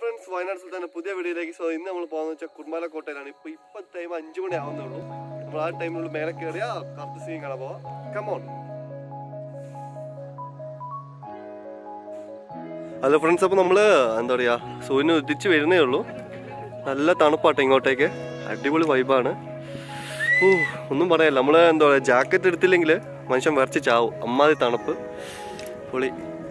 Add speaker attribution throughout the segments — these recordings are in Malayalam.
Speaker 1: ഫ്രണ്ട്സ് വയനാട് സുൽത്താന്റെ പുതിയ വീഡിയോയിലേക്ക് സോ ഇന്ന് നമ്മൾ പോകുന്നത് വെച്ചാൽ കുർമാല കോട്ടയിലാണ് ഇപ്പൊ ഇപ്പൊ ടൈം അഞ്ചു മണി ആവുന്നേ ഉള്ളൂ നമ്മൾ ആ ടൈമിനുള്ളിൽ മേലെ കയറിയ കറുത്ത സീൻ കാണാൻ പോവാം കമോൺ ഹലോ ഫ്രണ്ട്സ് അപ്പോൾ നമ്മൾ എന്താ പറയുക സൂര്യന് ഉദിച്ച് വരുന്നേ ഉള്ളൂ നല്ല തണുപ്പാട്ടോ ഇങ്ങോട്ടേക്ക് അടിപൊളി വൈബാണ് ഓ ഒന്നും പറയാനില്ല നമ്മൾ എന്താ പറയുക ജാക്കറ്റ് എടുത്തില്ലെങ്കിൽ മനുഷ്യൻ വരച്ച് ചാവും അമ്മാതി തണുപ്പ് പൊളി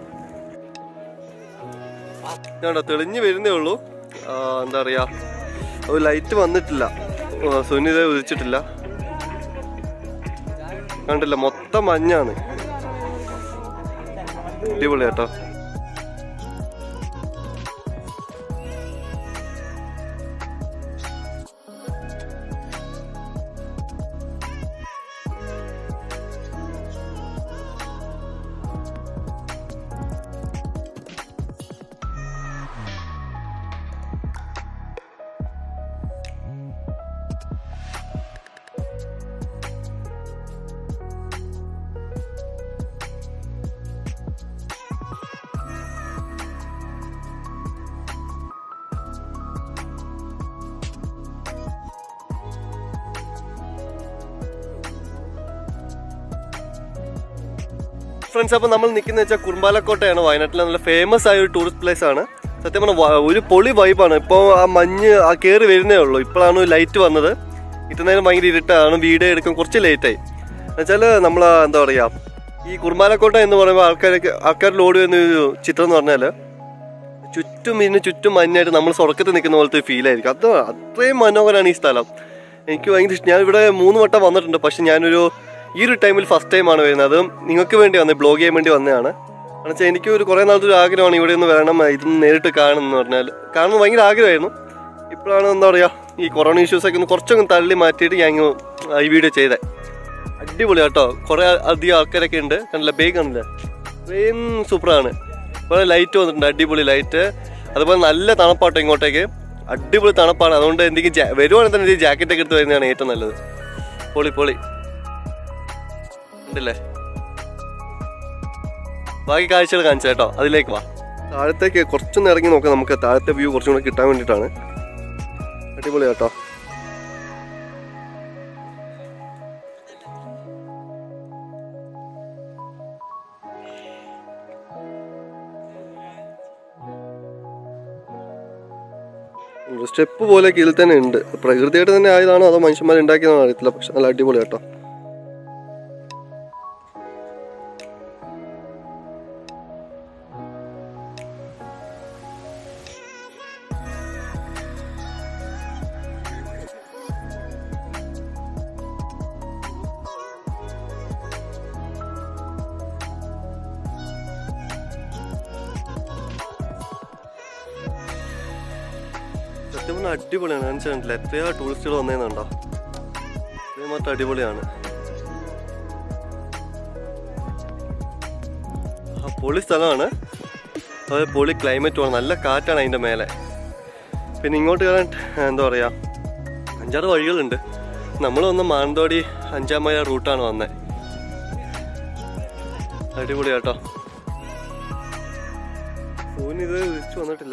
Speaker 1: ഞാണ്ടോ തെളിഞ്ഞ് വരുന്നേ ഉള്ളൂ ആ, എന്താ പറയാ ഒരു ലൈറ്റ് വന്നിട്ടില്ല ആ, സുനിത ഉദിച്ചിട്ടില്ല കണ്ടില്ല മൊത്തം മഞ്ഞാണ് അടിപൊളി കേട്ടോ ഫ്രണ്ട്സ് അപ്പോൾ നമ്മൾ നിൽക്കുന്നത് വെച്ചാൽ കുറുമ്പാലക്കോട്ടയാണ് വയനാട്ടിലെ നല്ല ഫേമസ് ആയ ഒരു ടൂറിസ്റ്റ് പ്ലേസ് ആണ് സത്യം പറഞ്ഞാൽ ഒരു പൊളി വൈബാണ് ഇപ്പോൾ ആ മഞ്ഞ് ആ കയറി വരുന്നേ ഉള്ളൂ ഇപ്പോഴാണ് ലൈറ്റ് വന്നത് ഇത്രനേരം ഭയങ്കര ഇരുട്ടാണ് വീഡിയോ എടുക്കാൻ കുറച്ച് ലേറ്റായി എന്നുവെച്ചാൽ നമ്മൾ എന്താ പറയുക ഈ കുറുമ്പാലക്കോട്ട എന്ന് പറയുമ്പോൾ ആൾക്കാരൊക്കെ ആൾക്കാർ ലോഡ് ചെയ്യുന്ന ഒരു ചിത്രം എന്ന് പറഞ്ഞാൽ ചുറ്റും ഇതിന് ചുറ്റും മഞ്ഞായിട്ട് നമ്മൾ സ്വർഗത്തിൽ നിൽക്കുന്ന പോലത്തെ ഫീൽ ആയിരിക്കും അത് അത്രയും മനോഹരമാണ് ഈ സ്ഥലം എനിക്ക് ഭയങ്കര ഇഷ്ടം ഞാൻ ഇവിടെ മൂന്ന് വട്ടം വന്നിട്ടുണ്ട് പക്ഷെ ഞാനൊരു ഈ ഒരു ടൈമിൽ ഫസ്റ്റ് ടൈമാണ് വരുന്നത് അതും നിങ്ങൾക്ക് വേണ്ടി വന്നത് ബ്ലോഗ് ചെയ്യാൻ വേണ്ടി വന്നതാണ് കാരണം വെച്ചാൽ എനിക്ക് ഒരു കുറേ നാളത്തെ ഒരു ആഗ്രഹമാണ് ഇവിടെ ഒന്ന് വരണം ഇതൊന്ന് നേരിട്ട് കാണണം എന്ന് പറഞ്ഞാൽ കാണുന്നത് ഭയങ്കര ആഗ്രഹമായിരുന്നു ഇപ്പോഴാണ് എന്താ പറയുക ഈ കൊറോണ ഇഷ്യൂസൊക്കെ ഒന്ന് കുറച്ചൊക്കെ തള്ളി മാറ്റിയിട്ട് ഞാൻ ഇങ്ങ് ഈ വീഡിയോ ചെയ്തേ അടിപൊളി കേട്ടോ കുറെ അധികം ആൾക്കാരൊക്കെ ഉണ്ട് കണ്ടില്ല ബേഗ് കണ്ടില്ല ട്രെയിൻ സൂപ്പറാണ് ഇപ്പോൾ ലൈറ്റ് വന്നിട്ടുണ്ട് അടിപൊളി ലൈറ്റ് അതുപോലെ നല്ല തണുപ്പാട്ടോ ഇങ്ങോട്ടേക്ക് അടിപൊളി തണുപ്പാണ് അതുകൊണ്ട് എന്തെങ്കിലും ജാ- വരുവാണെങ്കിൽ തന്നെ ഒരു ജാക്കറ്റ് ഒക്കെ എടുത്ത് വരുന്നതാണ് ഏറ്റവും നല്ലത് പൊളി പൊളി ഉണ്ടല്ലേ ബാക്കി കാഴ്ചകൾ കാണിച്ചു കേട്ടോ അതിലേക്ക് വാ താഴത്തേക്ക് കുറച്ചൊന്ന് ഇറങ്ങി നോക്കാം നമുക്ക് താഴത്തെ വ്യൂ കുറച്ചും കൂടെ കിട്ടാൻ വേണ്ടിയിട്ടാണ് അടിപൊളി കേട്ടോ സ്റ്റെപ്പ് പോലെ കീഴിൽ തന്നെ ഉണ്ട് പ്രകൃതിയായിട്ട് തന്നെ ആയതാണോ അതോ മനുഷ്യന്മാർ ഉണ്ടാക്കിയതാണോ അറിയത്തില്ല പക്ഷെ നല്ല അടിപൊളി കേട്ടോ സത്യം പറഞ്ഞാൽ അടിപൊളിയാണ് കാണിച്ചിട്ടില്ല എത്രയോ ടൂറിസ്റ്റുകൾ വന്നേന്നുണ്ടോ അത്രയും മാത്രം അടിപൊളിയാണ് ആ പൊളി സ്ഥലമാണ് അതുപോലെ പൊളി ക്ലൈമറ്റുമാണ് നല്ല കാറ്റാണ് അതിൻ്റെ മേലെ പിന്നെ ഇങ്ങോട്ട് കയറാൻ എന്താ പറയുക അഞ്ചാറ് വഴികളുണ്ട് നമ്മൾ വന്ന മാനന്തവാടി അഞ്ചാം മൈൽ റൂട്ടാണ് വന്നത് അടിപൊളി കേട്ടോ സൂര്യൻ ഇത് തിരിച്ചു വന്നിട്ടില്ല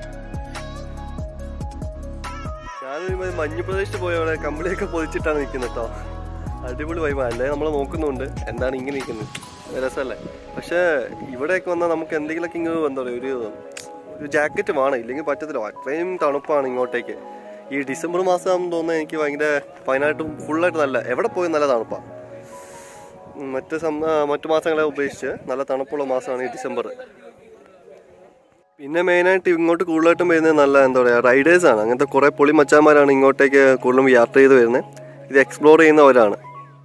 Speaker 1: ഞാനൊരു മ- മഞ്ഞ് പ്രദേശത്ത് പോയ അവിടെ കമ്പിളിയൊക്കെ പൊതിച്ചിട്ടാണ് നിൽക്കുന്നത് കേട്ടോ അടിപൊളി വൈബാണ് അല്ലേ നമ്മൾ നോക്കുന്നുണ്ട് എന്താണ് ഇങ്ങനെ നിൽക്കുന്നത് രസമല്ലേ പക്ഷേ ഇവിടെയൊക്കെ വന്നാൽ നമുക്ക് എന്തെങ്കിലുമൊക്കെ ഇങ്ങ് എന്താ പറയുക ഒരു ഒരു ജാക്കറ്റ് വേണം ഇല്ലെങ്കിൽ പറ്റത്തില്ല അത്രയും തണുപ്പാണ് ഇങ്ങോട്ടേക്ക് ഈ ഡിസംബർ മാസം തോന്നുന്നത് എനിക്ക് ഭയങ്കര വയനാട്ടും ഫുള്ളായിട്ട് നല്ല എവിടെ പോയി നല്ല തണുപ്പാണ് മറ്റ് സം ആ, മറ്റു മാസങ്ങളെ ഉപേക്ഷിച്ച് നല്ല തണുപ്പുള്ള മാസമാണ് ഈ ഡിസംബർ പിന്നെ മെയിനായിട്ട് ഇങ്ങോട്ട് കൂടുതലായിട്ടും വരുന്നത് നല്ല എന്താ പറയുക റൈഡേഴ്സ് ആണ് അങ്ങനത്തെ കുറേ പൊളി മച്ചാന്മാരാണ് ഇങ്ങോട്ടേക്ക് കൂടുതലും യാത്ര ചെയ്ത് വരുന്നത് ഇത് എക്സ്പ്ലോർ ചെയ്യുന്നവരാണ്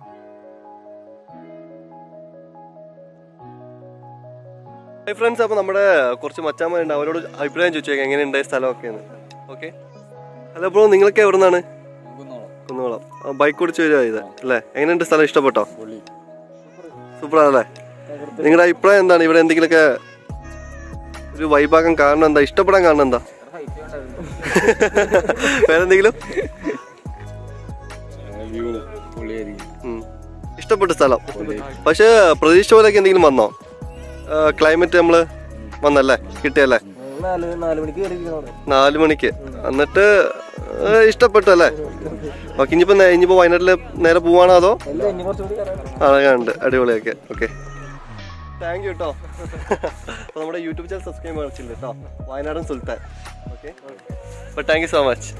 Speaker 1: ഹൈ ഫ്രണ്ട്സ് അപ്പോൾ നമ്മുടെ കുറച്ച് മച്ചാന്മാരുണ്ട് അവരോട് അഭിപ്രായം ചോദിച്ചേക്കാം എങ്ങനെയുണ്ട് സ്ഥലമൊക്കെയെന്ന് ഓക്കെ ഹലോ ബ്രോ നിങ്ങളൊക്കെ എവിടെ നിന്നാണ് കുന്നോളം ബൈക്ക് ഓടിച്ച് വരുവാ ഇത് അല്ലേ എങ്ങനെയുണ്ട് സ്ഥലം ഇഷ്ടപ്പെട്ടോ സൂപ്പറാണല്ലേ നിങ്ങളുടെ അഭിപ്രായം എന്താണ് ഇവിടെ എന്തെങ്കിലുമൊക്കെ ഒരു വൈഭാഗം കാരണം എന്താ ഇഷ്ടപ്പെടാൻ കാരണം എന്താ വേറെന്തെങ്കിലും
Speaker 2: വ്യൂ പൊളിയായിരിക്കും
Speaker 1: ഉം. ഇഷ്ടപ്പെട്ട സ്ഥലം പക്ഷെ പ്രതീക്ഷ പോലെയൊക്കെ എന്തെങ്കിലും വന്നോ ക്ലൈമറ്റ് നമ്മള് വന്നല്ലേ കിട്ടിയല്ലേ
Speaker 2: നാല് നാല് മണിക്ക് കയറിയിരിക്കണം അവിടെ
Speaker 1: നാല് മണിക്ക് എന്നിട്ട് ഏ, ഇഷ്ടപ്പെട്ടു അല്ലേ ഓക്കെ ഇനിയിപ്പോ നേ- ഇനിയിപ്പോ വയനാട്ടില് നേരെ പോവാണോ അതോ
Speaker 2: അല്ല ഇനി കുറച്ചുകൂടി കയറാൻ
Speaker 1: അഴകാണ്ട് അടിപൊളിയൊക്കെ ഓക്കെ താങ്ക് യു കേട്ടോ അപ്പോൾ നമ്മുടെ യൂട്യൂബ് ചാനൽ സബ്സ്ക്രൈബ് കാണിച്ചില്ല കേട്ടോ വയനാടൻ സുൽത്താൻ ഓക്കെ അപ്പോൾ thank you so much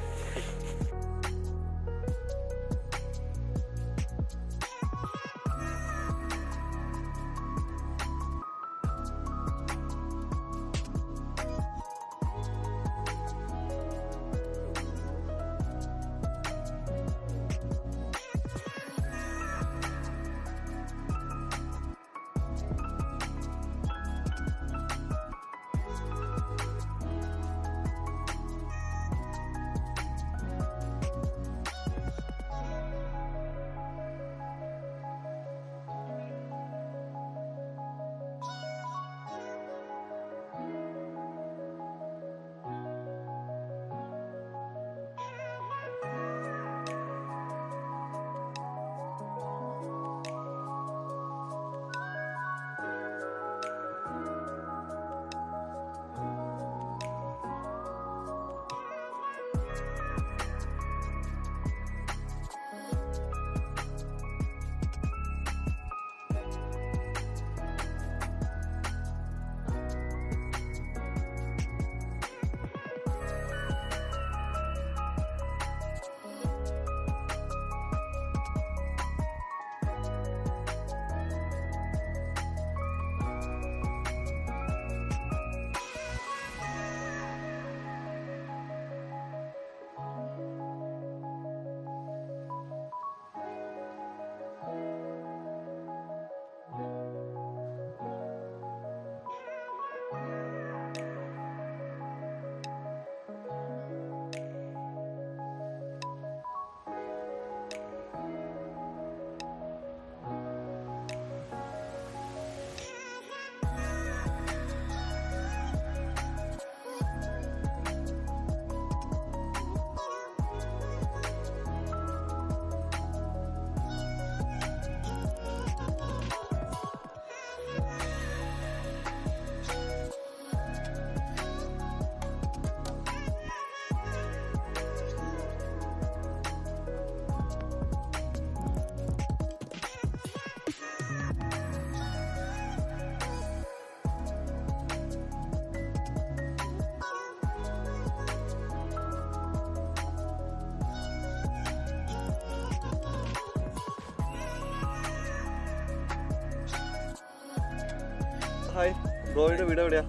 Speaker 1: hi ബ്രോയുടെ വീട് എവിടെയാ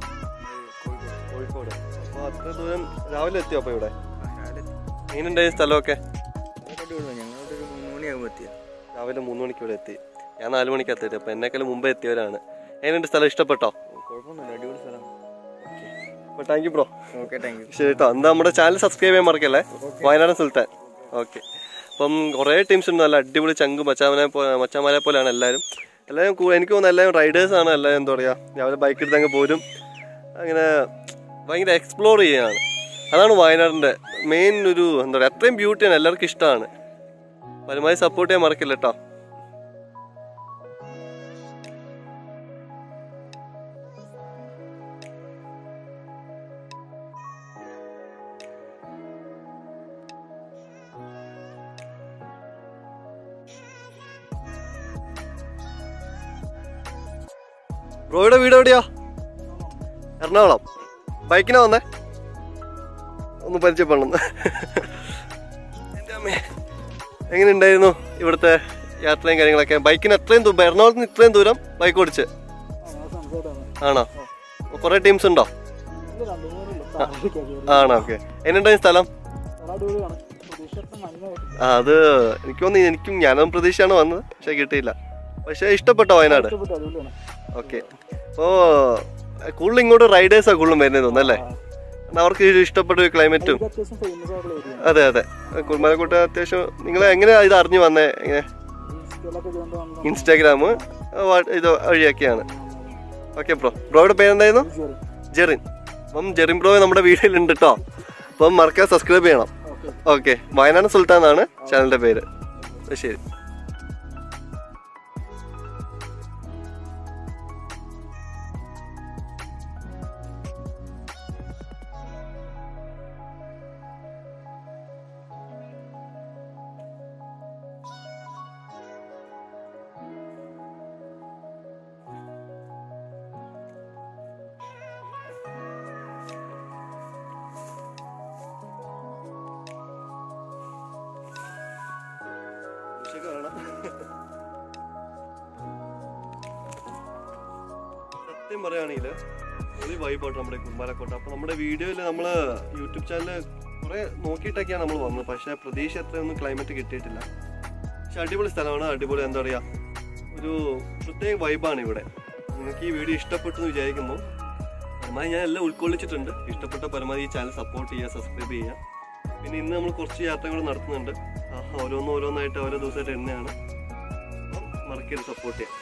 Speaker 1: കോഴിക്കോട് അപ്പോൾ അത്ര ദൂരം രാവിലെ എത്തിയോ അപ്പോൾ ഇവിടെ എങ്ങനെയുണ്ടായി സ്ഥലമൊക്കെ
Speaker 2: ഞങ്ങളുടെ ഒരു മൂന്ന് മണിയാകുമ്പോൾ എത്തിയ
Speaker 1: രാവിലെ മൂന്ന് മണിക്ക് ഇവിടെ എത്തി ഞാൻ നാല് മണിക്ക് എത്തിയത് അപ്പോൾ എന്നെക്കാളും മുമ്പേ എത്തിയവരാണ് എങ്ങനെയുണ്ട് സ്ഥലം ഇഷ്ടപ്പെട്ടോ
Speaker 2: കുഴപ്പമൊന്നുമില്ല അടിപൊളി സ്ഥലം
Speaker 1: അപ്പോൾ thank you bro
Speaker 2: okay thank you
Speaker 1: ശരി കേട്ടോ എന്താ നമ്മുടെ ചാനൽ സബ്സ്ക്രൈബ് ചെയ്യാൻ മറക്കല്ലേ വയനാടൻ സുൽത്താൻ ഓക്കെ അപ്പം കുറേ ടീംസ് ഉണ്ട് നല്ല അടിപൊളി ചങ്ക് മച്ചാമനെ പോലെ മച്ചാമാരെ പോലെയാണ് എല്ലാവരും എല്ലാവരും കൂ- എനിക്ക് തോന്നുന്നു എല്ലാവരും റൈഡേഴ്സ് ആണ് എല്ലാവരും എന്താ പറയുക രാവിലെ ബൈക്ക് എടുത്ത് അങ്ങ് പോരും അങ്ങനെ ഭയങ്കര എക്സ്പ്ലോർ ചെയ്യാണ് അതാണ് വയനാടിൻ്റെ മെയിൻ ഒരു എന്താ പറയുക അത്രയും ബ്യൂട്ടിയാണ് എല്ലാവർക്കും ഇഷ്ടമാണ് പരമാവധി സപ്പോർട്ട് ചെയ്യാൻ മറക്കില്ല കേട്ടോ ബ്രോയുടെ വീട് എവിടെയാ എറണാകുളം ബൈക്കിനാ വന്നേ ഒന്ന് പരിചയപ്പെടണം എൻ്റെ അമ്മേ എങ്ങനെ ഉണ്ടായിരുന്നു ഇവിടുത്തെ യാത്രയും കാര്യങ്ങളൊക്കെ ബൈക്കിന് എത്രയും ദൂരം എറണാകുളത്ത് നിന്ന് ഇത്രയും ദൂരം ബൈക്ക് ഓടിച്ച് ആണോ കുറെ ടീംസ് ഉണ്ടോ ആണോ ഓക്കെ എങ്ങനെയുണ്ടായി സ്ഥലം ആ അത് എനിക്ക് തോന്നി എനിക്കും ഞാനും പ്രതീക്ഷയാണ് വന്നത് പക്ഷെ കിട്ടിയില്ല പക്ഷെ ഇഷ്ടപ്പെട്ടോ വയനാട് ഓക്കെ അപ്പോൾ കൂടുതൽ ഇങ്ങോട്ട് റൈഡേഴ്സാണ് കൂടുതലും വരുന്നത് തോന്നുന്നു അല്ലേ കാരണം അവർക്ക് ഇത് ഇഷ്ടപ്പെട്ട ഒരു ക്ലൈമറ്റും അതെ അതെ കുറുമാലക്കോട്ട അത്യാവശ്യം നിങ്ങൾ എങ്ങനെയാ ഇത് അറിഞ്ഞു വന്നേ എങ്ങനെ ഇൻസ്റ്റാഗ്രാം ഇത് വഴിയൊക്കെയാണ് ഓക്കെ ബ്രോ ബ്രോയുടെ പേരെന്തായിരുന്നു ജെറിൻ അപ്പം ജെറിൻ ബ്രോ നമ്മുടെ വീഡിയോയിലുണ്ട് കേട്ടോ അപ്പം മറക്കാതെ സബ്സ്ക്രൈബ് ചെയ്യണം ഓക്കെ വയനാട് സുൽത്താൻ എന്നാണ് ചാനലിന്റെ പേര് അപ്പൊ ശരി സത്യം പറയുകയാണെങ്കിൽ ഒരു വൈബായിട്ട് നമ്മുടെ കുമ്പാലക്കോട്ട അപ്പോൾ നമ്മുടെ വീഡിയോയിൽ നമ്മൾ യൂട്യൂബ് ചാനൽ കുറേ നോക്കിയിട്ടൊക്കെയാണ് നമ്മൾ വന്നത് പക്ഷേ പ്രതീക്ഷ അത്രയൊന്നും ക്ലൈമറ്റ് കിട്ടിയിട്ടില്ല പക്ഷെ അടിപൊളി സ്ഥലമാണ് അടിപൊളി എന്താ പറയുക ഒരു പ്രത്യേക വൈബാണ് ഇവിടെ നിങ്ങൾക്ക് ഈ വീഡിയോ ഇഷ്ടപ്പെട്ടു എന്ന് വിചാരിക്കുന്നു പരമാവധി ഞാൻ എല്ലാം ഉൾക്കൊള്ളിച്ചിട്ടുണ്ട് ഇഷ്ടപ്പെട്ട പരമാവധി ഈ ചാനൽ സപ്പോർട്ട് ചെയ്യുക സബ്സ്ക്രൈബ് ചെയ്യുക പിന്നെ ഇന്ന് നമ്മൾ കുറച്ച് യാത്രകൾ നടത്തുന്നുണ്ട് ആ, ഓരോന്ന് ഓരോന്നായിട്ട് ഓരോ ദിവസമായിട്ട് എണ്ണയാണ് അപ്പം മറക്കരുത് സപ്പോർട്ട് ചെയ്യാം